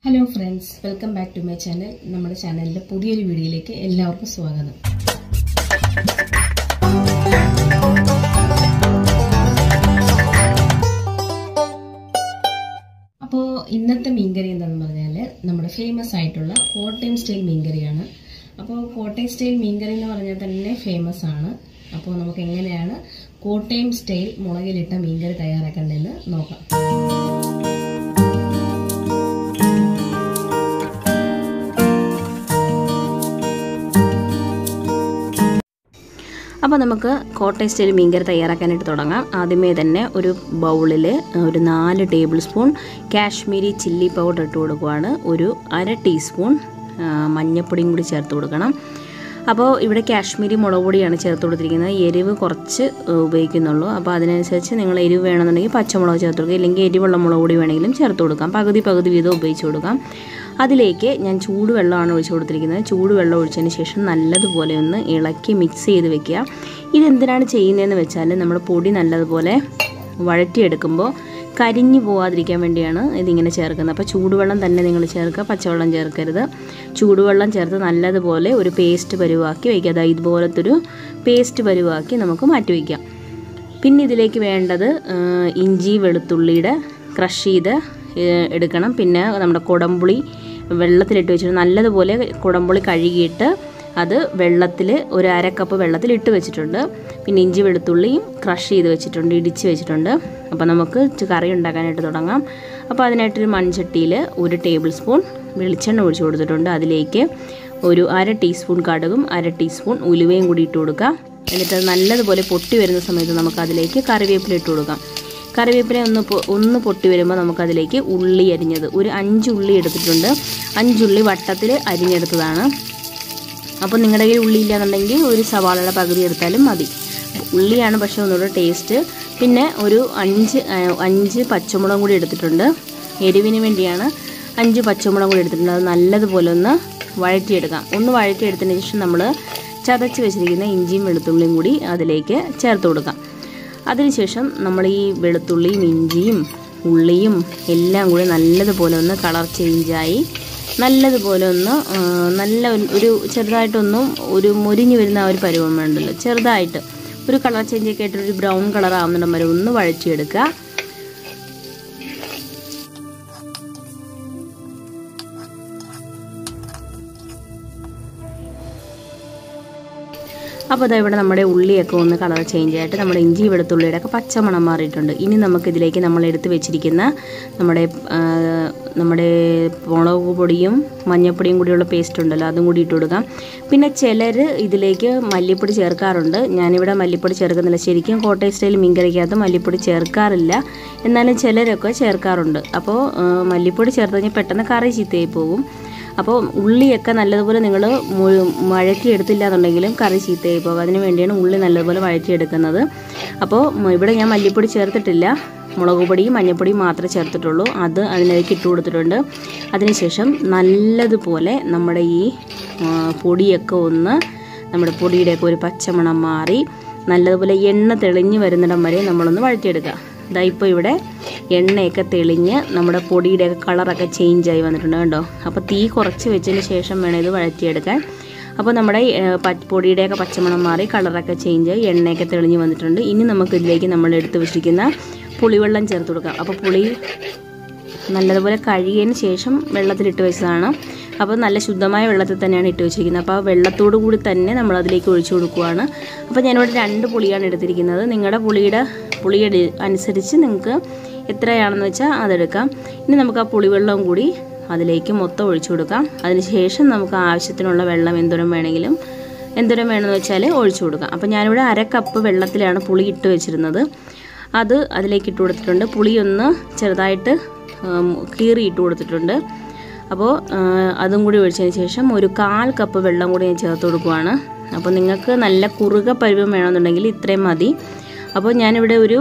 hello friends welcome back to my channel നമ്മുടെ ചാനലിലെ പുതിയൊരു വീഡിയോയിലേക്ക് എല്ലാവർക്കും സ്വാഗതം അപ്പോൾ ഇന്നത്തെ മീൻകറി എന്താണെന്ന് പറഞ്ഞാൽ നമ്മുടെ ഫേമസ് ആയിട്ടുള്ള കോട്ടയം സ്റ്റൈൽ മീൻകറിയാണ് അപ്പോൾ കോട്ടയം സ്റ്റൈൽ മീൻകറി എന്ന് പറഞ്ഞാൽ തന്നെ ഫേമസ് ആണ് അപ്പോൾ നമുക്ക് എങ്ങനെയാണ് കോട്ടയം സ്റ്റൈൽ മുളകിലിട്ട മീൻകറി തയ്യാറാക്കേണ്ടതെന്ന് നോക്കാം അപ്പോൾ നമുക്ക് കോട്ടയം സ്റ്റൈൽ മീൻകറി തയ്യാറാക്കാനായിട്ട് തുടങ്ങാം ആദ്യമേ തന്നെ ഒരു ബൗളിൽ ഒരു നാല് tablespoon Kashmiri chilli powder ഇട്ട് കൊടുക്കുവാണ് ഒരു അര ടീസ്പൂൺ മഞ്ഞൾപ്പൊടിയും കൂടി ചേർത്ത് കൊടുക്കണം അപ്പോൾ ഇവിടെ കാശ്മീരി മുളക് പൊടിയാണ് ചേർത്ത് കൊടുത്തിരിക്കുന്നത് എരിവ് കുറച്ച് ഉപയോഗിക്കുന്നുള്ളൂ അപ്പോൾ അതിനനുസരിച്ച് നിങ്ങൾ എരിവ് വേണമെന്നുണ്ടെങ്കിൽ പച്ചമുളക് ചേർത്ത് കൊടുക്കുക ഇല്ലെങ്കിൽ എരിവുള്ള മുളക് പൊടി വേണമെങ്കിലും ചേർത്ത് കൊടുക്കാം പകുതി പകുതി വീതം ഉപയോഗിച്ച് കൊടുക്കാം അതിലേക്ക് ഞാൻ ചൂടുവെള്ളമാണ് ഒഴിച്ചു കൊടുത്തിരിക്കുന്നത് ചൂടുവെള്ളം ഒഴിച്ചതിന് ശേഷം നല്ലതുപോലെ ഒന്ന് ഇളക്കി മിക്സ് ചെയ്ത് വെക്കുക ഇതെന്തിനാണ് ചെയ്യുന്നതെന്ന് വെച്ചാൽ നമ്മൾ പൊടി നല്ലതുപോലെ വഴറ്റിയെടുക്കുമ്പോൾ കരിഞ്ഞു പോകാതിരിക്കാൻ വേണ്ടിയാണ് ഇതിങ്ങനെ ചേർക്കുന്നത് അപ്പോൾ ചൂടുവെള്ളം തന്നെ നിങ്ങൾ ചേർക്കുക പച്ചവെള്ളം ചേർക്കരുത് ചൂടുവെള്ളം ചേർത്ത് നല്ലതുപോലെ ഒരു പേസ്റ്റ് പരുവാക്കി വയ്ക്കുക അതായത് ഇതുപോലത്തെ ഒരു പേസ്റ്റ് പരുവാക്കി നമുക്ക് മാറ്റി വയ്ക്കാം പിന്നെ ഇതിലേക്ക് വേണ്ടത് ഇഞ്ചി വെളുത്തുള്ളിയുടെ ക്രഷ് ചെയ്ത് എടുക്കണം പിന്നെ നമ്മുടെ കുടംപുളി വെള്ളത്തിലിട്ട് വെച്ചിട്ട് നല്ലതുപോലെ കുടംപുളി കഴുകിയിട്ട് അത് വെള്ളത്തിൽ ഒരു അര കപ്പ് വെള്ളത്തിൽ ഇട്ട് വെച്ചിട്ടുണ്ട് പിന്നെ ഇഞ്ചി വെളുത്തുള്ളിയും ക്രഷ് ചെയ്ത് വെച്ചിട്ടുണ്ട് ഇടിച്ച് വെച്ചിട്ടുണ്ട് അപ്പോൾ നമുക്ക് കറി ഉണ്ടാക്കാനായിട്ട് തുടങ്ങാം അപ്പോൾ അതിനായിട്ടൊരു മൺചട്ടിയിൽ ഒരു ടേബിൾ സ്പൂൺ വെളിച്ചെണ്ണ ഒഴിച്ച് കൊടുത്തിട്ടുണ്ട് അതിലേക്ക് ഒരു അര ടീസ്പൂൺ കടുകും അര ടീസ്പൂൺ ഉലുവയും കൂടി ഇട്ട് കൊടുക്കുക എന്നിട്ട് നല്ലതുപോലെ പൊട്ടി വരുന്ന സമയത്ത് നമുക്ക് അതിലേക്ക് കറിവേപ്പില ഇട്ട് കൊടുക്കാം കറിവേപ്പില ഒന്ന് ഒന്ന് പൊട്ടി വരുമ്പോൾ നമുക്കതിലേക്ക് ഉള്ളി അരിഞ്ഞത് ഒരു അഞ്ച് ഉള്ളി എടുത്തിട്ടുണ്ട് അഞ്ചുള്ളി വട്ടത്തിൽ അരിഞ്ഞെടുത്തതാണ് അപ്പോൾ നിങ്ങളുടെ കയ്യിൽ ഉള്ളി ഇല്ലാന്നുണ്ടെങ്കിൽ ഒരു സവാളയുടെ പകുതി എടുത്താലും മതി ഉള്ളിയാണ് പക്ഷേ ഒന്നുകൂടെ ടേസ്റ്റ് പിന്നെ ഒരു അഞ്ച് അഞ്ച് പച്ചമുളകും കൂടി എടുത്തിട്ടുണ്ട് എരിവിന് വേണ്ടിയാണ് അഞ്ച് പച്ചമുളകും കൂടി എടുത്തിട്ടുണ്ട് അത് നല്ലതുപോലെ ഒന്ന് വഴറ്റിയെടുക്കാം ഒന്ന് വഴറ്റിയെടുത്തതിന് ശേഷം നമ്മൾ ചതച്ച് വെച്ചിരിക്കുന്ന ഇഞ്ചിയും വെളുത്തുള്ളിയും കൂടി അതിലേക്ക് ചേർത്ത് കൊടുക്കാം അതിനുശേഷം നമ്മൾ ഈ വെളുത്തുള്ളിയും ഇഞ്ചിയും ഉള്ളിയും എല്ലാം കൂടി നല്ലതുപോലെ ഒന്ന് കളർ ചേഞ്ചായി നല്ലതുപോലെ ഒന്ന് നല്ല ഒരു ചെറുതായിട്ടൊന്നും ഒരു മുരിഞ്ഞു വരുന്ന ആ ഒരു പരുവം വേണ്ടല്ലോ ചെറുതായിട്ട് ഒരു കളർ ചേഞ്ച് ഒക്കെ ആയിട്ട് ഒരു ബ്രൗൺ കളർ ആവുന്നിടം വരെ ഒന്ന് വഴറ്റിയെടുക്കുക അപ്പോൾ അതാ ഇവിടെ നമ്മുടെ ഉള്ളിയൊക്കെ ഒന്ന് കളർ ചേഞ്ച് ആയിട്ട് നമ്മുടെ ഇഞ്ചി വെളുത്തുള്ളിയുടെ ഒക്കെ പച്ചമണം മാറിയിട്ടുണ്ട് ഇനി നമുക്കിതിലേക്ക് നമ്മൾ എടുത്ത് വെച്ചിരിക്കുന്ന നമ്മുടെ നമ്മുടെ മുളക് പൊടിയും മഞ്ഞൾപ്പൊടിയും കൂടിയുള്ള പേസ്റ്റ് ഉണ്ടല്ലോ അതും കൂടി ഇട്ട് കൊടുക്കാം പിന്നെ ചിലർ ഇതിലേക്ക് മല്ലിപ്പൊടി ചേർക്കാറുണ്ട് ഞാനിവിടെ മല്ലിപ്പൊടി ചേർക്കുന്നില്ല ശരിക്കും കോട്ടയം സ്റ്റൈൽ മീൻകറിക്കകത്ത് മല്ലിപ്പൊടി ചേർക്കാറില്ല എന്നാലും ചിലരൊക്കെ ചേർക്കാറുണ്ട് അപ്പോൾ മല്ലിപ്പൊടി ചേർത്ത് കഴിഞ്ഞാൽ പെട്ടെന്ന് കറി ചീത്തയായി പോകും അപ്പോൾ ഉള്ളിയൊക്കെ നല്ലതുപോലെ നിങ്ങൾ വഴറ്റിയെടുത്തില്ല എന്നുണ്ടെങ്കിലും കറി ചീത്തയായി പോകും അതിന് വേണ്ടിയാണ് ഉള്ളി നല്ലതുപോലെ വഴറ്റിയെടുക്കുന്നത് അപ്പോൾ ഇവിടെ ഞാൻ മല്ലിപ്പൊടി ചേർത്തിട്ടില്ല മുളക് പൊടിയും മഞ്ഞൾപ്പൊടിയും മാത്രമേ ചേർത്തിട്ടുള്ളൂ അത് അതിലേക്ക് ഇട്ട് കൊടുത്തിട്ടുണ്ട് അതിനുശേഷം നല്ലതുപോലെ നമ്മുടെ ഈ പൊടിയൊക്കെ ഒന്ന് നമ്മുടെ പൊടിയുടെയൊക്കെ ഒരു പച്ചമണം മാറി നല്ലതുപോലെ എണ്ണ തെളിഞ്ഞ് വരുന്നിടം വരെ നമ്മളൊന്ന് വഴറ്റിയെടുക്കുക ഇതാ ഇപ്പോൾ ഇവിടെ എണ്ണയൊക്കെ തെളിഞ്ഞ് നമ്മുടെ പൊടിയുടെയൊക്കെ കളറൊക്കെ ചേഞ്ചായി വന്നിട്ടുണ്ട് കണ്ടോ അപ്പോൾ തീ കുറച്ച് വെച്ചതിന് ശേഷം വേണം ഇത് വഴറ്റിയെടുക്കാൻ അപ്പോൾ നമ്മുടെ പൊടിയുടെയൊക്കെ പച്ചമണം മാറി കളറൊക്കെ ചേഞ്ചായി എണ്ണയൊക്കെ തെളിഞ്ഞ് വന്നിട്ടുണ്ട് ഇനി നമുക്ക് ഇതിലേക്ക് നമ്മൾ എടുത്ത് വെച്ചിരിക്കുന്ന പുളിവെള്ളം ചേർത്ത് കൊടുക്കാം അപ്പോൾ പുളി നല്ലതുപോലെ കഴുകിയതിന് ശേഷം വെള്ളത്തിലിട്ട് വെച്ചതാണ് അപ്പോൾ നല്ല ശുദ്ധമായ വെള്ളത്തിൽ തന്നെയാണ് ഇട്ട് വെച്ചിരിക്കുന്നത് അപ്പോൾ ആ വെള്ളത്തോടു കൂടി തന്നെ നമ്മൾ അതിലേക്ക് ഒഴിച്ചു കൊടുക്കുകയാണ് അപ്പോൾ ഞാനിവിടെ രണ്ട് പുളിയാണ് എടുത്തിരിക്കുന്നത് നിങ്ങളുടെ പുളിയുടെ പുളിയുടെ അനുസരിച്ച് നിങ്ങൾക്ക് എത്രയാണെന്ന് വെച്ചാൽ അതെടുക്കാം ഇനി നമുക്ക് ആ പുളിവെള്ളം കൂടി അതിലേക്ക് മൊത്തം ഒഴിച്ചു കൊടുക്കാം അതിനുശേഷം നമുക്ക് ആവശ്യത്തിനുള്ള വെള്ളം എന്തോരം വേണമെങ്കിലും എന്തോരം വേണമെന്ന് വെച്ചാൽ ഒഴിച്ചു കൊടുക്കാം അപ്പോൾ ഞാനിവിടെ അര കപ്പ് വെള്ളത്തിലാണ് പുളി ഇട്ട് വെച്ചിരുന്നത് അത് അതിലേക്ക് ഇട്ട് കൊടുത്തിട്ടുണ്ട് പുളി ഒന്ന് ചെറുതായിട്ട് കീറി ഇട്ട് കൊടുത്തിട്ടുണ്ട് അപ്പോൾ അതും കൂടി ഒഴിച്ചതിന് ശേഷം ഒരു കാൽ കപ്പ് വെള്ളം കൂടി ഞാൻ ചേർത്ത് കൊടുക്കുവാണ് അപ്പോൾ നിങ്ങൾക്ക് നല്ല കുറുക പരുവം വേണമെന്നുണ്ടെങ്കിൽ ഇത്രയും മതി അപ്പോൾ ഞാനിവിടെ ഒരു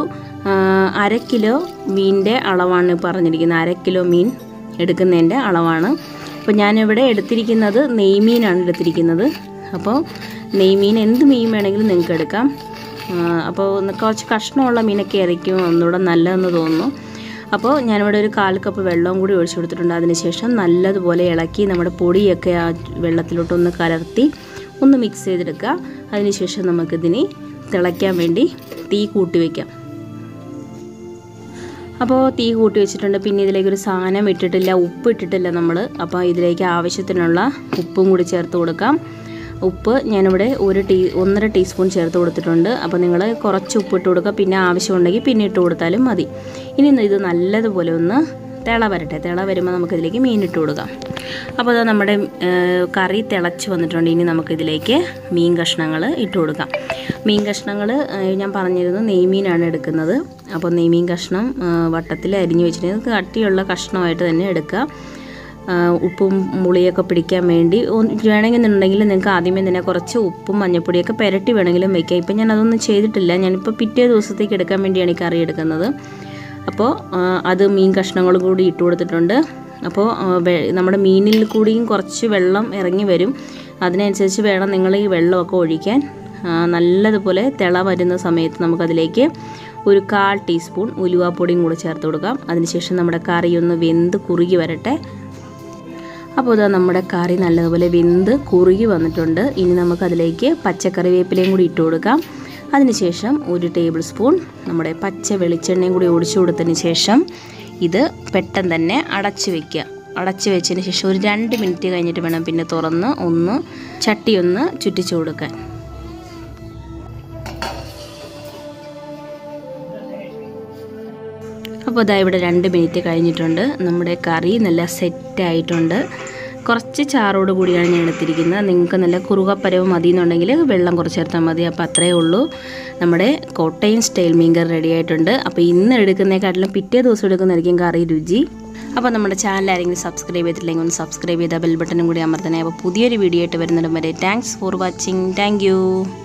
അര കിലോ മീനിൻ്റെ അളവാണ് പറഞ്ഞിരിക്കുന്നത് അര കിലോ മീൻ എടുക്കുന്നതിൻ്റെ അളവാണ് അപ്പോൾ ഞാനിവിടെ എടുത്തിരിക്കുന്നത് നെയ്മീനാണ് എടുത്തിരിക്കുന്നത് അപ്പോൾ നെയ്മീൻ എന്ത് മീൻ വേണമെങ്കിലും നിങ്ങൾക്ക് എടുക്കാം അപ്പോൾ കുറച്ച് കഷ്ണമുള്ള മീനൊക്കെ ആയിരിക്കും ഒന്നുകൂടെ നല്ലതെന്ന് തോന്നുന്നു അപ്പോൾ ഞാനിവിടെ ഒരു കാൽ കപ്പ് വെള്ളവും കൂടി ഒഴിച്ചു കൊടുത്തിട്ടുണ്ട് അതിനുശേഷം നല്ലതുപോലെ ഇളക്കി നമ്മുടെ പൊടിയൊക്കെ ആ വെള്ളത്തിലോട്ടൊന്ന് കലർത്തി ഒന്ന് മിക്സ് ചെയ്തെടുക്കുക അതിനുശേഷം നമുക്കിതിന് തിളയ്ക്കാൻ വേണ്ടി തീ കൂട്ടി വയ്ക്കാം അപ്പോൾ തീ കൂട്ടി വെച്ചിട്ടുണ്ട് പിന്നെ ഇതിലേക്ക് ഒരു സാധനം ഇട്ടിട്ടില്ല ഉപ്പ് ഇട്ടിട്ടില്ല നമ്മൾ അപ്പോൾ ഇതിലേക്ക് ആവശ്യത്തിനുള്ള ഉപ്പും കൂടി ചേർത്ത് കൊടുക്കാം ഉപ്പ് ഞാനിവിടെ ഒരു ടീ ഒന്നര ടീസ്പൂൺ ചേർത്ത് കൊടുത്തിട്ടുണ്ട് അപ്പോൾ നിങ്ങൾ കുറച്ച് ഉപ്പ് ഇട്ട് കൊടുക്കുക പിന്നെ ആവശ്യമുണ്ടെങ്കിൽ പിന്നെ ഇട്ട് കൊടുത്താലും മതി ഇനി ഇത് നല്ലതുപോലെ ഒന്ന് തിള വരട്ടെ തിള വരുമ്പോൾ നമുക്കിതിലേക്ക് മീൻ ഇട്ട് കൊടുക്കാം അപ്പോൾ അത് നമ്മുടെ കറി തിളച്ച് വന്നിട്ടുണ്ട് ഇനി നമുക്കിതിലേക്ക് മീൻ കഷ്ണങ്ങൾ ഇട്ട് കൊടുക്കാം മീൻ കഷ്ണങ്ങൾ ഞാൻ പറഞ്ഞിരുന്നു നെയ്മീനാണ് എടുക്കുന്നത് അപ്പോൾ നെയ്മീൻ കഷ്ണം വട്ടത്തിൽ അരിഞ്ഞു വെച്ചിട്ടുണ്ടെങ്കിൽ കട്ടിയുള്ള കഷ്ണമായിട്ട് തന്നെ എടുക്കുക ഉപ്പും മുളിയൊക്കെ പിടിക്കാൻ വേണ്ടി വേണമെന്നുണ്ടെങ്കിൽ നിങ്ങൾക്ക് ആദ്യമേ തന്നെ കുറച്ച് ഉപ്പും മഞ്ഞൾപ്പൊടിയൊക്കെ പുരട്ടി വേണമെങ്കിലും വെക്കാം ഇപ്പം ഞാൻ അതൊന്നും ചെയ്തിട്ടില്ല ഞാനിപ്പോൾ പിറ്റേ ദിവസത്തേക്ക് എടുക്കാൻ വേണ്ടിയാണ് ഈ കറി എടുക്കുന്നത് അപ്പോൾ അത് മീൻ കഷ്ണങ്ങളും കൂടി ഇട്ട് കൊടുത്തിട്ടുണ്ട് അപ്പോൾ നമ്മുടെ മീനിൽ കൂടിയും കുറച്ച് വെള്ളം ഇറങ്ങി വരും അതിനനുസരിച്ച് വേണം നിങ്ങൾ ഈ വെള്ളമൊക്കെ ഒഴിക്കാൻ നല്ലതുപോലെ തിള വരുന്ന സമയത്ത് നമുക്കതിലേക്ക് ഒരു കാൽ ടീസ്പൂൺ ഉലുവാപ്പൊടിയും കൂടി ചേർത്ത് കൊടുക്കാം അതിനുശേഷം നമ്മുടെ കറി ഒന്ന് വെന്ത് കുറുകി വരട്ടെ അപ്പോൾ ഇതാ നമ്മുടെ കറി നല്ലതുപോലെ വെന്ത് കുറുകി വന്നിട്ടുണ്ട് ഇനി നമുക്കതിലേക്ക് പച്ചക്കറി വേപ്പിലയും കൂടി ഇട്ട് കൊടുക്കാം അതിനുശേഷം ഒരു ടേബിൾ സ്പൂൺ നമ്മുടെ പച്ച വെളിച്ചെണ്ണയും കൂടി ഒഴിച്ചു കൊടുത്തതിന് ശേഷം ഇത് പെട്ടെന്ന് തന്നെ അടച്ചു വെക്കുക അടച്ചു വെച്ചതിന് ശേഷം ഒരു രണ്ട് മിനിറ്റ് കഴിഞ്ഞിട്ട് വേണം പിന്നെ തുറന്ന് ഒന്ന് ചട്ടി ഒന്ന് ചുറ്റിച്ചു കൊടുക്കാൻ അപ്പോൾ അതാ ഇവിടെ രണ്ട് മിനിറ്റ് കഴിഞ്ഞിട്ടുണ്ട് നമ്മുടെ കറി നല്ല സെറ്റായിട്ടുണ്ട് കുറച്ച് ചാറോട് കൂടിയാണ് ഞാൻ എടുത്തിരിക്കുന്നത് നിങ്ങൾക്ക് നല്ല കുറുകപ്പരവ് മതി എന്നുണ്ടെങ്കിൽ വെള്ളം കുറച്ച് ചേർത്താൽ മതി അപ്പോൾ അത്രയേ ഉള്ളൂ നമ്മുടെ കോട്ടയം സ്റ്റൈൽ മീൻകറി റെഡി ആയിട്ടുണ്ട് അപ്പോൾ ഇന്ന് എടുക്കുന്നതിനെക്കാട്ടിലും പിറ്റേ ദിവസം എടുക്കുന്നതായിരിക്കും കറി രുചി അപ്പോൾ നമ്മുടെ ചാനൽ ആരെങ്കിലും സബ്സ്ക്രൈബ് ചെയ്തിട്ടില്ലെങ്കിൽ ഒന്ന് സബ്സ്ക്രൈബ് ചെയ്താൽ ബെൽ ബട്ടനും കൂടി അമർത്തണേ അപ്പോൾ പുതിയൊരു വീഡിയോ ആയിട്ട് വരുന്നിടം വരെ താങ്ക്സ് ഫോർ വാച്ചിങ് താങ്ക്